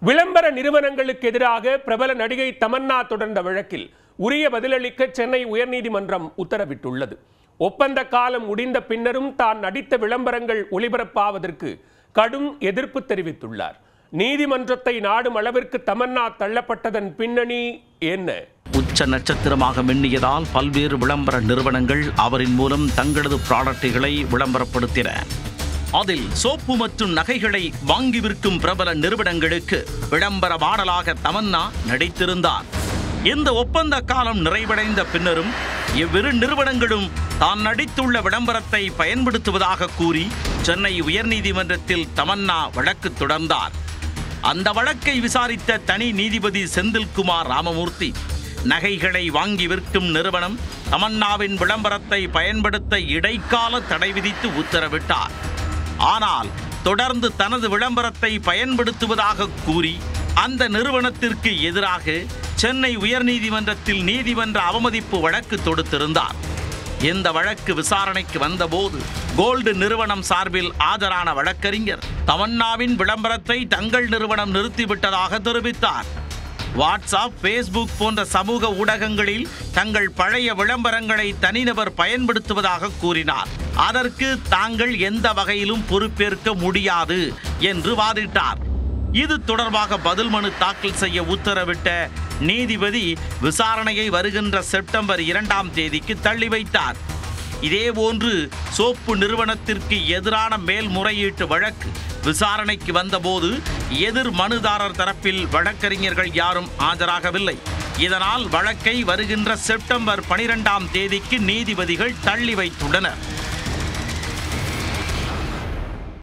விளம்பர நிறுவனங்களுக்கு எதிராக பிரபல நடிகை தமன்னா தொடர்ந்த வழக்கில் உரிய பதிலளிக்க சென்னை உயர்நீதிமன்றம் உத்தரவிட்டுள்ளது ஒப்பந்த காலம் முடிந்த பின்னரும் தான் நடித்த விளம்பரங்கள் ஒளிபரப்பாவதற்கு கடும் எதிர்ப்பு தெரிவித்துள்ளார் நீதிமன்றத்தை நாடும் அளவிற்கு தமன்னா தள்ளப்பட்டதன் பின்னணி என்ன உச்ச நட்சத்திரமாக மின்னியதால் பல்வேறு விளம்பர நிறுவனங்கள் அவரின் மூலம் தங்களது ப்ராடக்டுகளை விளம்பரப்படுத்தின அதில் சோப்பு மற்றும் நகைகளை வாங்கி விற்கும் பிரபல நிறுவனங்களுக்கு விளம்பர மாடலாக தமன்னா நடித்திருந்தார் இந்த ஒப்பந்த காலம் நிறைவடைந்த பின்னரும் இவ்விரு நிறுவனங்களும் தான் நடித்துள்ள விளம்பரத்தை பயன்படுத்துவதாக கூறி சென்னை உயர்நீதிமன்றத்தில் தமன்னா வழக்கு தொடர்ந்தார் அந்த வழக்கை விசாரித்த தனி நீதிபதி செந்தில்குமார் ராமமூர்த்தி நகைகளை வாங்கி விற்கும் நிறுவனம் தமன்னாவின் விளம்பரத்தை பயன்படுத்த இடைக்கால தடை விதித்து உத்தரவிட்டார் ஆனால் தொடர்ந்து தனது விளம்பரத்தை பயன்படுத்துவதாக கூறி அந்த நிறுவனத்திற்கு எதிராக சென்னை உயர்நீதிமன்றத்தில் நீதிமன்ற அவமதிப்பு வழக்கு தொடுத்திருந்தார் இந்த வழக்கு விசாரணைக்கு வந்தபோது கோல்டு நிறுவனம் சார்பில் ஆஜரான வழக்கறிஞர் தமன்னாவின் விளம்பரத்தை தங்கள் நிறுவனம் நிறுத்திவிட்டதாக தெரிவித்தார் வாட்ஸ்அப் ஃபேஸ்புக் போன்ற சமூக ஊடகங்களில் தங்கள் பழைய விளம்பரங்களை தனிநபர் பயன்படுத்துவதாக கூறினார் அதற்கு தாங்கள் எந்த வகையிலும் பொறுப்பேற்க முடியாது என்று வாதிட்டார் இது தொடர்பாக பதில் மனு தாக்கல் செய்ய உத்தரவிட்ட நீதிபதி விசாரணையை வருகின்ற செப்டம்பர் இரண்டாம் தேதிக்கு தள்ளி வைத்தார் இதேபோன்று சோப்பு நிறுவனத்திற்கு எதிரான மேல்முறையீட்டு வழக்கு விசாரணைக்கு வந்தபோது எதிர் மனுதாரர் தரப்பில் வழக்கறிஞர்கள் யாரும் ஆஜராகவில்லை இதனால் வழக்கை வருகின்ற செப்டம்பர் பனிரெண்டாம் தேதிக்கு நீதிபதிகள் தள்ளி வைத்துள்ளனர்